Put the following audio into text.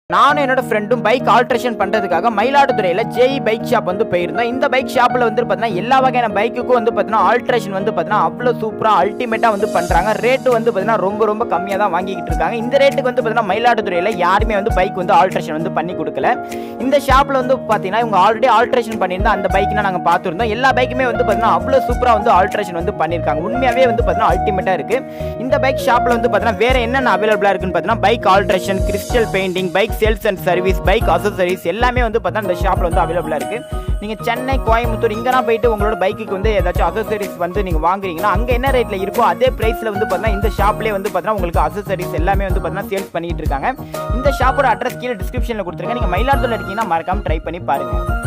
நானும் என்னோட ஃப்ரெண்டும் பைக் ஆல்ட்ரேஷன் பண்ணுறதுக்காக மயிலாடுதுறையில் ஜேஇ பைக் ஷாப் வந்து போயிருந்தோம் இந்த பைக் ஷாப்பில் வந்து பார்த்தீங்கன்னா எல்லா வகையான பைக்குக்கும் வந்து பார்த்தீங்கன்னா ஆல்ட்ரேஷன் வந்து பார்த்தீங்கன்னா அவ்வளோ சூப்பராக அல்டிமேட்டாக வந்து பண்ணுறாங்க ரேட்டு வந்து பார்த்தீங்கன்னா ரொம்ப ரொம்ப கம்மியாக தான் வாங்கிக்கிட்டு இருக்காங்க இந்த ரேட்டுக்கு வந்து பார்த்தீங்கன்னா மயிலாடுதுறையில் யாருமே வந்து பைக் வந்து ஆல்ட்ரேஷன் வந்து பண்ணி கொடுக்கல இந்த ஷாப்பில் வந்து பார்த்தீங்கன்னா இவங்க ஆல்ரெடி ஆல்ட்ரேஷன் பண்ணியிருந்தா அந்த பைக்னா நாங்கள் பார்த்துருந்தோம் எல்லா பைக்குமே வந்து பார்த்தீங்கன்னா அவ்வளோ சூப்பராக வந்து ஆல்ட்ரேஷன் வந்து பண்ணியிருக்காங்க உண்மையாகவே வந்து பார்த்தீங்கன்னா அல்டிமேட்டாக இருக்குது இந்த பைக் ஷாப்பில் வந்து பார்த்தீங்கன்னா வேறு என்னென்ன அவைலபிளாக இருக்குன்னு பார்த்தீங்கன்னா bike alteration crystal painting bike sales and service bike accessories எல்லாமே வந்து பார்த்தீங்கன்னா இந்த ஷாப்பில் வந்து அவைலபிளாக இருக்குது நீங்கள் சென்னை கோயம்புத்தூர் இங்கெல்லாம் போயிட்டு உங்களோட பைக்குக்கு வந்து ஏதாச்சும் அசசரிஸ் வந்து நீங்கள் வாங்குறீங்கன்னா அங்கே என்ன ரேட்டில் இருக்கோ அதே ப்ரைஸில் வந்து பார்த்தீங்கன்னா இந்த ஷாப்லேயே வந்து பார்த்தீங்கன்னா உங்களுக்கு அசசரிஸ் எல்லாமே வந்து பார்த்தீங்கன்னா சேல்ஸ் பண்ணிட்டு இருக்காங்க இந்த ஷாப்போட அட்ரஸ் கீழே டிஸ்கிரிப்ஷனில் கொடுத்துருக்கேன் நீங்கள் மயிலாடுதுறையில் இருக்கீங்கன்னா மறக்காம ட்ரை பண்ணி பாருங்கள்